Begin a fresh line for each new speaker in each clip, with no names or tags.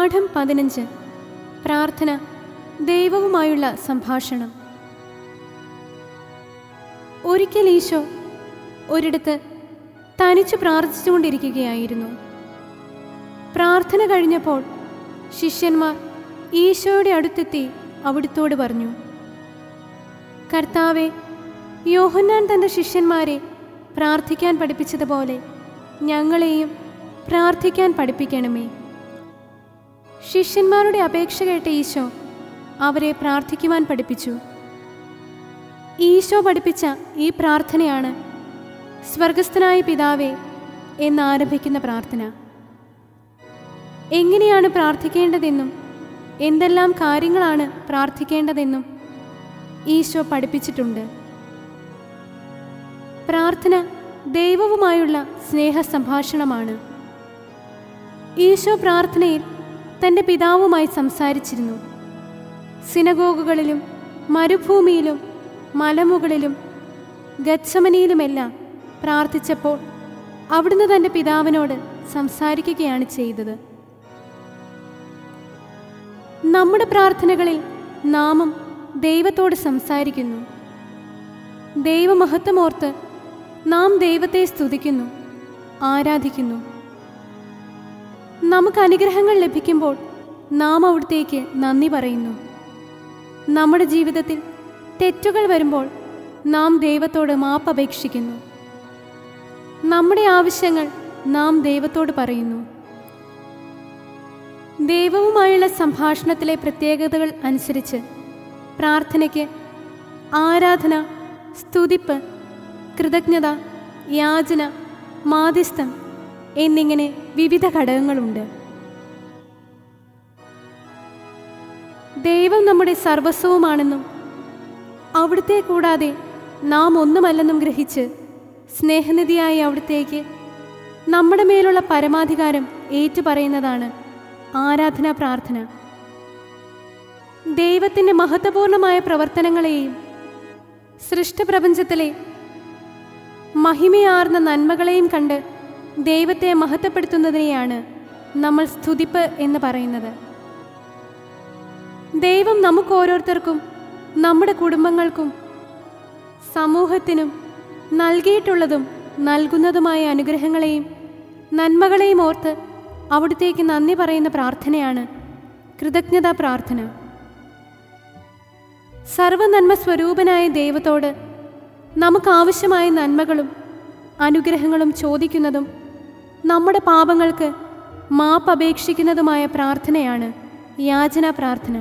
പാഠം പതിനഞ്ച് പ്രാർത്ഥന ദൈവവുമായുള്ള സംഭാഷണം ഒരിക്കൽ ഈശോ ഒരിടത്ത് തനിച്ച് പ്രാർത്ഥിച്ചുകൊണ്ടിരിക്കുകയായിരുന്നു പ്രാർത്ഥന കഴിഞ്ഞപ്പോൾ ശിഷ്യന്മാർ ഈശോയുടെ അടുത്തെത്തി അവിടുത്തോട് പറഞ്ഞു കർത്താവെ യോഹന്നാൻ തൻ്റെ ശിഷ്യന്മാരെ പ്രാർത്ഥിക്കാൻ പഠിപ്പിച്ചതുപോലെ ഞങ്ങളെയും പ്രാർത്ഥിക്കാൻ പഠിപ്പിക്കണമേ ശിഷ്യന്മാരുടെ അപേക്ഷ കേട്ട ഈശോ അവരെ പ്രാർത്ഥിക്കുവാൻ പഠിപ്പിച്ചു ഈശോ പഠിപ്പിച്ച ഈ പ്രാർത്ഥനയാണ് സ്വർഗസ്ഥനായ പിതാവേ എന്നാരംഭിക്കുന്ന പ്രാർത്ഥന എങ്ങനെയാണ് പ്രാർത്ഥിക്കേണ്ടതെന്നും എന്തെല്ലാം കാര്യങ്ങളാണ് പ്രാർത്ഥിക്കേണ്ടതെന്നും ഈശോ പഠിപ്പിച്ചിട്ടുണ്ട് പ്രാർത്ഥന ദൈവവുമായുള്ള സ്നേഹ സംഭാഷണമാണ് ഈശോ പ്രാർത്ഥനയിൽ തൻ്റെ പിതാവുമായി സംസാരിച്ചിരുന്നു സിനഗോഗുകളിലും മരുഭൂമിയിലും മലമുകളിലും ഗച്ഛമനിയിലുമെല്ലാം പ്രാർത്ഥിച്ചപ്പോൾ അവിടുന്ന് തൻ്റെ പിതാവിനോട് സംസാരിക്കുകയാണ് ചെയ്തത് നമ്മുടെ പ്രാർത്ഥനകളിൽ നാമും ദൈവത്തോട് സംസാരിക്കുന്നു ദൈവമഹത്വമോർത്ത് നാം ദൈവത്തെ സ്തുതിക്കുന്നു ആരാധിക്കുന്നു നമുക്ക് അനുഗ്രഹങ്ങൾ ലഭിക്കുമ്പോൾ നാം അവിടത്തേക്ക് നന്ദി പറയുന്നു നമ്മുടെ ജീവിതത്തിൽ തെറ്റുകൾ വരുമ്പോൾ നാം ദൈവത്തോട് മാപ്പപേക്ഷിക്കുന്നു നമ്മുടെ ആവശ്യങ്ങൾ നാം ദൈവത്തോട് പറയുന്നു ദൈവവുമായുള്ള സംഭാഷണത്തിലെ പ്രത്യേകതകൾ അനുസരിച്ച് പ്രാർത്ഥനയ്ക്ക് ആരാധന സ്തുതിപ്പ് കൃതജ്ഞത യാചന മാധ്യസ്ഥം എന്നിങ്ങനെ വിവിധ ഘടകങ്ങളുണ്ട് ദൈവം നമ്മുടെ സർവസ്വവുമാണെന്നും അവിടുത്തെ കൂടാതെ നാം ഒന്നുമല്ലെന്നും ഗ്രഹിച്ച് സ്നേഹനിധിയായ അവിടത്തേക്ക് നമ്മുടെ മേലുള്ള പരമാധികാരം ഏറ്റുപറയുന്നതാണ് ആരാധനാ പ്രാർത്ഥന ദൈവത്തിൻ്റെ മഹത്വപൂർണമായ പ്രവർത്തനങ്ങളെയും സൃഷ്ടപ്രപഞ്ചത്തിലെ മഹിമയാർന്ന നന്മകളെയും കണ്ട് ദൈവത്തെ മഹത്വപ്പെടുത്തുന്നതിനെയാണ് നമ്മൾ സ്തുതിപ്പ് എന്ന് പറയുന്നത് ദൈവം നമുക്ക് ഓരോരുത്തർക്കും നമ്മുടെ കുടുംബങ്ങൾക്കും സമൂഹത്തിനും നൽകിയിട്ടുള്ളതും നൽകുന്നതുമായ അനുഗ്രഹങ്ങളെയും നന്മകളെയും ഓർത്ത് അവിടത്തേക്ക് നന്ദി പറയുന്ന പ്രാർത്ഥനയാണ് കൃതജ്ഞതാ പ്രാർത്ഥന സർവനന്മ സ്വരൂപനായ ദൈവത്തോട് നമുക്ക് ആവശ്യമായ നന്മകളും അനുഗ്രഹങ്ങളും ചോദിക്കുന്നതും നമ്മുടെ പാപങ്ങൾക്ക് മാപ്പ് അപേക്ഷിക്കുന്നതുമായ പ്രാർത്ഥനയാണ് യാചന പ്രാർത്ഥന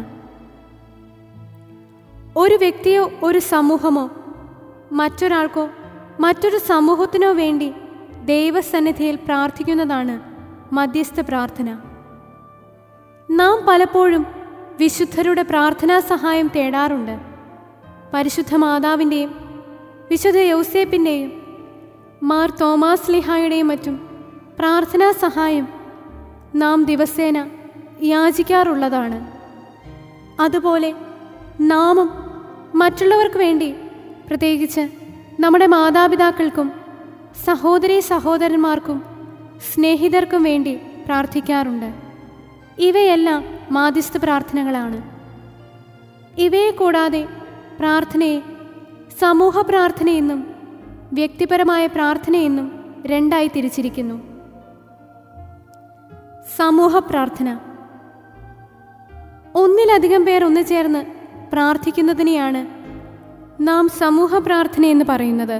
ഒരു വ്യക്തിയോ ഒരു സമൂഹമോ മറ്റൊരാൾക്കോ മറ്റൊരു സമൂഹത്തിനോ വേണ്ടി ദൈവസന്നിധിയിൽ പ്രാർത്ഥിക്കുന്നതാണ് മധ്യസ്ഥ പ്രാർത്ഥന നാം പലപ്പോഴും വിശുദ്ധരുടെ പ്രാർത്ഥനാ സഹായം തേടാറുണ്ട് പരിശുദ്ധ മാതാവിൻ്റെയും വിശുദ്ധ യൗസേപ്പിൻ്റെയും മാർ തോമാസ് ലിഹായുടെയും മറ്റും പ്രാർത്ഥനാ സഹായം നാം ദിവസേന യാചിക്കാറുള്ളതാണ് അതുപോലെ നാമും മറ്റുള്ളവർക്ക് വേണ്ടി പ്രത്യേകിച്ച് നമ്മുടെ മാതാപിതാക്കൾക്കും സഹോദരി സഹോദരന്മാർക്കും സ്നേഹിതർക്കും വേണ്ടി പ്രാർത്ഥിക്കാറുണ്ട് ഇവയെല്ലാം മാധ്യസ്ഥ പ്രാർത്ഥനകളാണ് ഇവയെ കൂടാതെ പ്രാർത്ഥനയെ സമൂഹ പ്രാർത്ഥനയെന്നും വ്യക്തിപരമായ പ്രാർത്ഥനയെന്നും രണ്ടായി തിരിച്ചിരിക്കുന്നു സമൂഹ പ്രാർത്ഥന ഒന്നിലധികം പേർ ഒന്നു ചേർന്ന് പ്രാർത്ഥിക്കുന്നതിനെയാണ് നാം സമൂഹ പ്രാർത്ഥന എന്ന് പറയുന്നത്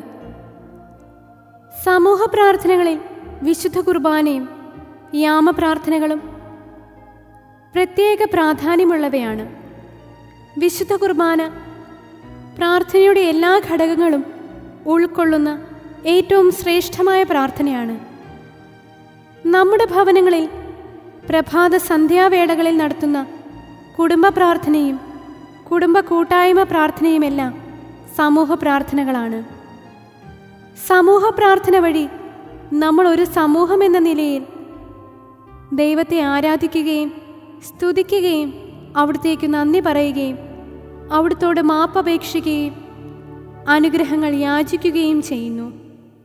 സമൂഹ പ്രാർത്ഥനകളിൽ വിശുദ്ധ കുർബാനയും യാമപ്രാർത്ഥനകളും പ്രത്യേക പ്രാധാന്യമുള്ളവയാണ് വിശുദ്ധ കുർബാന പ്രാർത്ഥനയുടെ എല്ലാ ഘടകങ്ങളും ഉൾക്കൊള്ളുന്ന ഏറ്റവും ശ്രേഷ്ഠമായ പ്രാർത്ഥനയാണ് നമ്മുടെ ഭവനങ്ങളിൽ പ്രഭാത സന്ധ്യാവേളകളിൽ നടത്തുന്ന കുടുംബ പ്രാർത്ഥനയും കുടുംബ കൂട്ടായ്മ പ്രാർത്ഥനയുമെല്ലാം സമൂഹ പ്രാർത്ഥനകളാണ് സമൂഹ പ്രാർത്ഥന വഴി നമ്മൾ ഒരു സമൂഹം എന്ന നിലയിൽ ദൈവത്തെ ആരാധിക്കുകയും സ്തുതിക്കുകയും അവിടത്തേക്ക് നന്ദി പറയുകയും അവിടുത്തോട് മാപ്പപേക്ഷിക്കുകയും അനുഗ്രഹങ്ങൾ യാചിക്കുകയും ചെയ്യുന്നു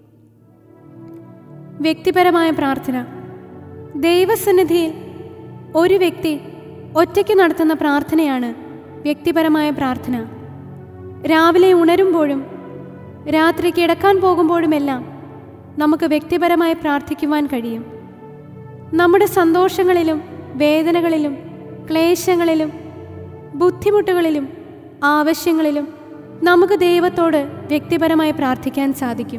വ്യക്തിപരമായ പ്രാർത്ഥന ദൈവസന്നിധിയിൽ ഒരു വ്യക്തി ഒറ്റയ്ക്ക് നടത്തുന്ന പ്രാർത്ഥനയാണ് വ്യക്തിപരമായ പ്രാർത്ഥന രാവിലെ ഉണരുമ്പോഴും രാത്രി കിടക്കാൻ പോകുമ്പോഴുമെല്ലാം നമുക്ക് വ്യക്തിപരമായി പ്രാർത്ഥിക്കുവാൻ കഴിയും നമ്മുടെ സന്തോഷങ്ങളിലും വേദനകളിലും ക്ലേശങ്ങളിലും ബുദ്ധിമുട്ടുകളിലും ആവശ്യങ്ങളിലും നമുക്ക് ദൈവത്തോട് വ്യക്തിപരമായി പ്രാർത്ഥിക്കാൻ സാധിക്കും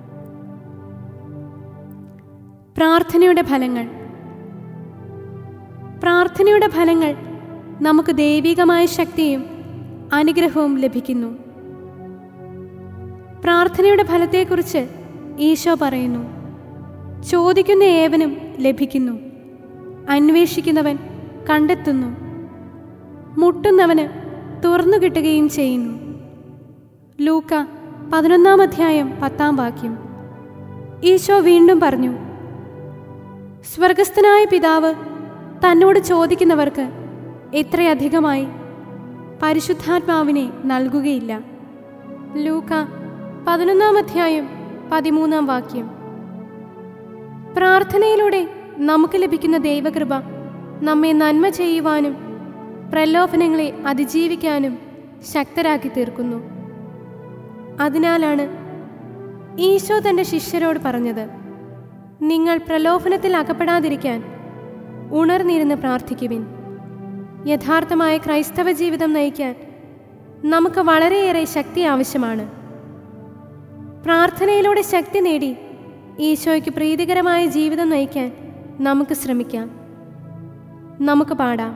പ്രാർത്ഥനയുടെ ഫലങ്ങൾ പ്രാർത്ഥനയുടെ ഫലങ്ങൾ നമുക്ക് ദൈവികമായ ശക്തിയും അനുഗ്രഹവും ലഭിക്കുന്നു പ്രാർത്ഥനയുടെ ഫലത്തെക്കുറിച്ച് ഈശോ പറയുന്നു ചോദിക്കുന്ന ഏവനും ലഭിക്കുന്നു അന്വേഷിക്കുന്നവൻ കണ്ടെത്തുന്നു മുട്ടുന്നവന് തുറന്നു കിട്ടുകയും ചെയ്യുന്നു ലൂക്ക പതിനൊന്നാം അധ്യായം പത്താം വാക്യം ഈശോ വീണ്ടും പറഞ്ഞു സ്വർഗസ്ഥനായ പിതാവ് തന്നോട് ചോദിക്കുന്നവർക്ക് എത്രയധികമായി പരിശുദ്ധാത്മാവിനെ നൽകുകയില്ല ലൂക്ക പതിനൊന്നാം അധ്യായം പതിമൂന്നാം വാക്യം പ്രാർത്ഥനയിലൂടെ നമുക്ക് ലഭിക്കുന്ന ദൈവകൃപ നമ്മെ നന്മ ചെയ്യുവാനും പ്രലോഭനങ്ങളെ അതിജീവിക്കാനും ശക്തരാക്കി തീർക്കുന്നു അതിനാലാണ് ഈശോ തൻ്റെ ശിഷ്യരോട് പറഞ്ഞത് നിങ്ങൾ പ്രലോഭനത്തിൽ അകപ്പെടാതിരിക്കാൻ ഉണർന്നിരുന്ന് പ്രാർത്ഥിക്കുവിൻ യഥാർത്ഥമായ ക്രൈസ്തവ ജീവിതം നയിക്കാൻ നമുക്ക് വളരെയേറെ ശക്തി ആവശ്യമാണ് പ്രാർത്ഥനയിലൂടെ ശക്തി നേടി ഈശോയ്ക്ക് പ്രീതികരമായ ജീവിതം നയിക്കാൻ നമുക്ക് ശ്രമിക്കാം നമുക്ക് പാടാം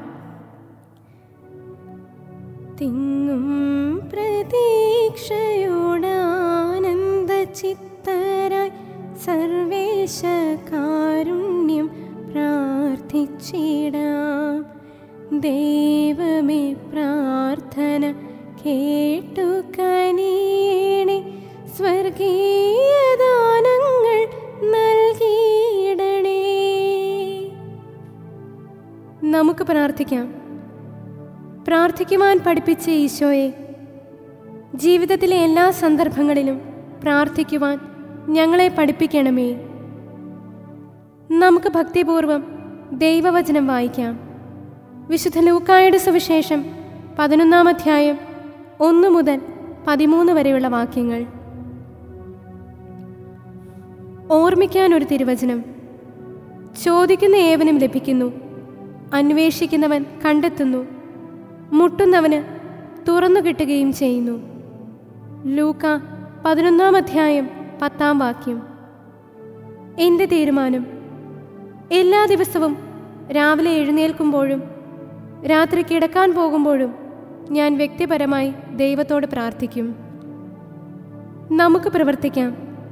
തിങ്ങും പ്രതീക്ഷയോടാനന്ദ ചിത്തരായി സർവേശ കാരുണ്യം പ്രാർത്ഥിച്ചിടാം ദൈവമേ പ്രാർത്ഥന കേട്ടു കനിയണേ സ്വർഗീയ ദാനങ്ങൾ നൽകിയിടണേ നമുക്ക് പ്രാർത്ഥിക്കാം പ്രാർത്ഥിക്കുവാൻ പഠിപ്പിച്ച ഈശോയെ ജീവിതത്തിലെ എല്ലാ സന്ദർഭങ്ങളിലും പ്രാർത്ഥിക്കുവാൻ ഞങ്ങളെ പഠിപ്പിക്കണമേ നമുക്ക് ഭക്തിപൂർവം ദൈവവചനം വായിക്കാം വിശുദ്ധ ലൂക്കായുടെ സുവിശേഷം പതിനൊന്നാം അധ്യായം ഒന്ന് മുതൽ പതിമൂന്ന് വരെയുള്ള വാക്യങ്ങൾ ഓർമ്മിക്കാൻ ഒരു തിരുവചനം ചോദിക്കുന്ന ഏവനും ലഭിക്കുന്നു അന്വേഷിക്കുന്നവൻ കണ്ടെത്തുന്നു മുട്ടുന്നവന് തുറന്നു കിട്ടുകയും ചെയ്യുന്നു ലൂക്ക പതിനൊന്നാം അധ്യായം പത്താം വാക്യം എൻ്റെ തീരുമാനം എല്ലാ ദിവസവും രാവിലെ എഴുന്നേൽക്കുമ്പോഴും രാത്രി കിടക്കാൻ പോകുമ്പോഴും ഞാൻ വ്യക്തിപരമായി ദൈവത്തോട് പ്രാർത്ഥിക്കും നമുക്ക് പ്രവർത്തിക്കാം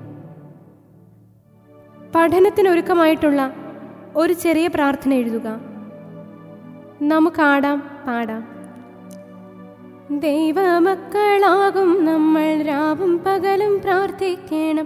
പഠനത്തിനൊരുക്കമായിട്ടുള്ള ഒരു ചെറിയ പ്രാർത്ഥന എഴുതുക നമുക്കാടാം പാടാം ദൈവമക്കളാകും നമ്മൾ രാവും പകലും പ്രാർത്ഥിക്കണം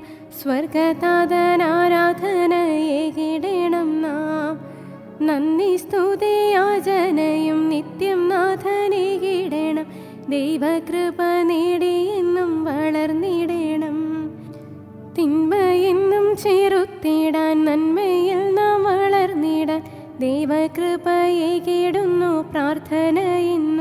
സ്വർഗതാതനാരാധനയേകിടണം നാം നന്ദി സ്തുതിയാചനയും നിത്യം നാഥനേകിടണം ദൈവകൃപ നേടി എന്നും വളർന്നിടണം തിന്മയെന്നും ചെറുത്തിടാൻ നന്മയിൽ നാം വളർന്നിടാൻ ദൈവകൃപയെ കേടുന്നു പ്രാർത്ഥന എന്നും